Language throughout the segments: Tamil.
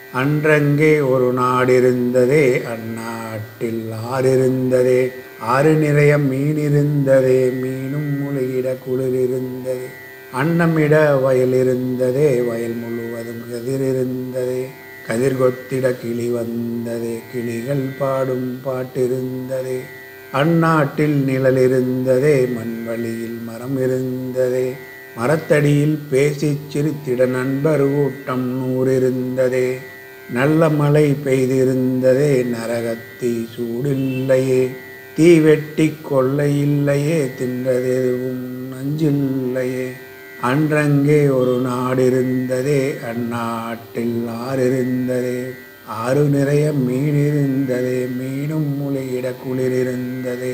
அன்றங்கே ஒரு நாடிருந்ததே அந்நாட்டில் ஆறிருந்ததே ஆறு நிறைய மீன் இருந்ததே மீனும் முழுகிட குளிர் இருந்ததே அன்னமிட வயல் இருந்ததே வயல் முழுவதும் கதிர் இருந்ததே கதிர் கொத்திட கிளி வந்ததே கிளிகள் பாடும் பாட்டிருந்ததே அந்நாட்டில் நிழல் இருந்ததே மண்வழியில் மரம் இருந்ததே மரத்தடியில் பேசிச் சிரித்திட நண்பர் கூட்டம் நூறிருந்ததே நல்ல மழை பெய்திருந்ததே நரகத்தி சூடில்லையே தீ வெட்டி கொள்ளை இல்லையே தின்றதெதுவும் நஞ்சில்லையே அன்றங்கே ஒரு நாடிருந்ததே அந்நாட்டில் ஆறிருந்ததே ஆறு நிறைய மீன் இருந்ததே மீனும் முளையிட குளிர் இருந்ததே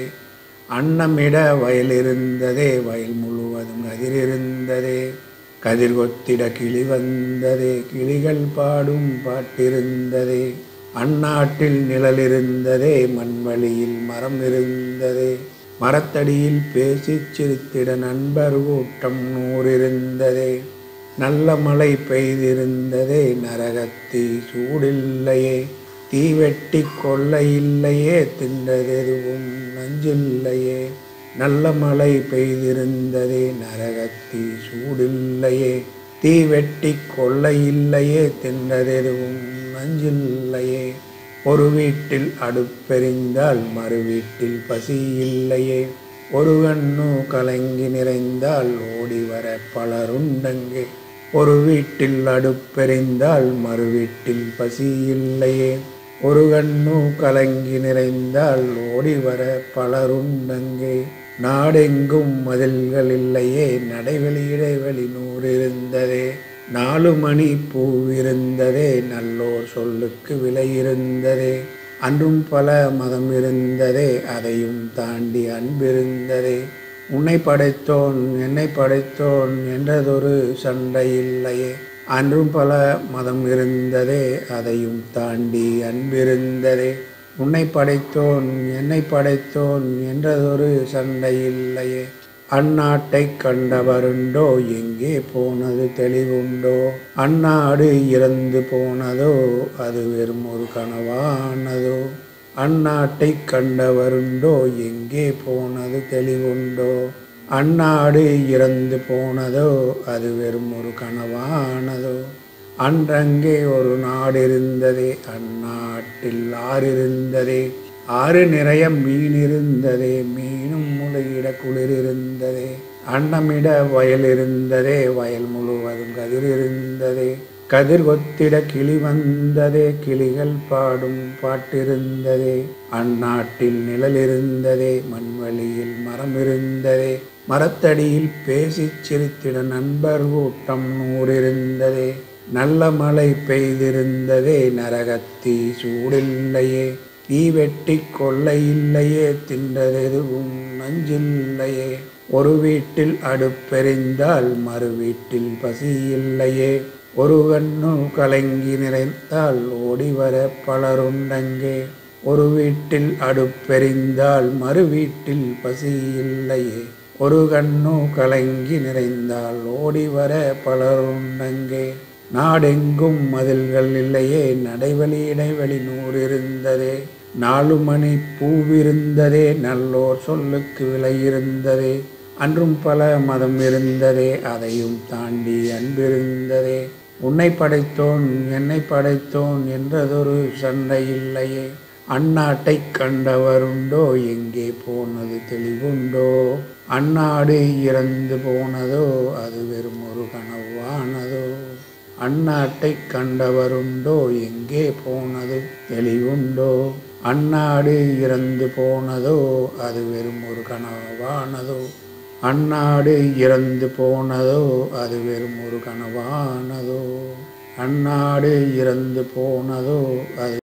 அன்னமிட வயல் இருந்ததே வயல் முழுவதும் கதிர் இருந்ததே கதிர் கொத்திட கிளி வந்ததே கிளிகள் பாடும் பாட்டிருந்ததே அந்நாட்டில் நிழல் இருந்ததே மண்வழியில் மரம் இருந்ததே மரத்தடியில் பேசிச் சிரித்திட நண்பர் கூட்டம் நூறிருந்ததே நல்ல மழை பெய்திருந்ததே நரகத்தி சூடில்லையே தீ வெட்டி கொள்ளை இல்லையே தின்றதெதுவும் நஞ்சில்லையே நல்ல மழை பெய்திருந்ததே நரகத்தி சூடில்லையே தீ வெட்டி கொள்ளை இல்லையே தின்றதெதுவும் நஞ்சில்லையே ஒரு வீட்டில் அடுப்பெறிந்தால் மறு வீட்டில் பசி இல்லையே ஒரு கண்ணு கலங்கி நிறைந்தால் ஓடி வர பலருண்டங்கே ஒரு வீட்டில் அடுப்பெறிந்தால் மறு வீட்டில் பசி இல்லையே ஒரு கண்ணு கலங்கி நிறைந்தால் ஓடி வர பலருண்டங்கே நாடெங்கும் மதில்கள் இல்லையே நடைவெளி இடைவெளி நூறு இருந்ததே நாலு மணி பூவிருந்ததே நல்லோர் சொல்லுக்கு விலை இருந்ததே அன்றும் பல மதம் இருந்ததே அதையும் தாண்டி அன்பிருந்ததே உன்னை படைத்தோன் என்னை படைத்தோன் என்றதொரு சண்டை இல்லையே அன்றும் பல மதம் இருந்ததே அதையும் தாண்டி அன்பிருந்ததே உன்னை படைத்தோன் என்னை படைத்தோன் என்றதொரு சண்டை இல்லையே அந்நாட்டை கண்டவருண்டோ எங்கே போனது தெளிவுண்டோ அந்நாடு இறந்து போனதோ அது வெறும் ஒரு கனவானதோ அந்நாட்டை கண்டவருண்டோ எங்கே போனது தெளிவுண்டோ அந்நாடு இறந்து போனதோ அது வெறும் ஒரு கனவானதோ அன்றங்கே ஒரு நாடு இருந்ததே அந்நாட்டில் ஆறு இருந்ததே ஆறு நிறைய மீன் இருந்ததே மீனும் முளையிட குளிர் இருந்ததே அன்னமிட வயல் இருந்ததே வயல் முழுவதும் கதிர் இருந்ததே கதிர் கொத்திட கிளி வந்ததே கிளிகள் பாடும் பாட்டிருந்ததே அந்நாட்டில் நிழல் இருந்ததே மண்வழியில் மரம் இருந்ததே மரத்தடியில் பேசிச் சிரித்திட நண்பர் கூட்டம் நூறிருந்ததே நல்ல மழை பெய்திருந்ததே நரகத்தி சூடில்லையே தீ வெட்டி கொள்ளை இல்லையே தின்றதெதுவும் நஞ்சில்லையே ஒரு வீட்டில் அடுப்பெறிந்தால் மறு வீட்டில் பசி இல்லையே ஒரு கண்ணு கலங்கி நிறைந்தால் ஓடி வர பலருண்டங்கே ஒரு வீட்டில் அடுப்பெறிந்தால் மறு வீட்டில் பசி இல்லையே ஒரு கண்ணு கலங்கி நிறைந்தால் ஓடி வர பலருண்டங்கே நாடெங்கும் மதில்கள் இல்லையே நடைவழி இடைவெளி நூறு இருந்ததே நாலு மணி பூவிருந்ததே நல்லோர் சொல்லுக்கு விலை இருந்ததே அன்றும் பல மதம் இருந்ததே அதையும் தாண்டி அன்பிருந்ததே உன்னை படைத்தோன் என்னை படைத்தோன் என்றதொரு சண்டை இல்லையே அந்நாட்டை கண்டவருண்டோ எங்கே போனது தெளிவுண்டோ அந்நாடு இறந்து போனதோ அது வெறும் ஒரு கனவானதோ அந்நாட்டை கண்டவருண்டோ எங்கே போனது தெளிவுண்டோ அந்நாடு இறந்து போனதோ அது வெறும் ஒரு கனவானதோ அந்நாடு இறந்து போனதோ அது வெறும் ஒரு கனவானதோ அந்நாடு இறந்து போனதோ அது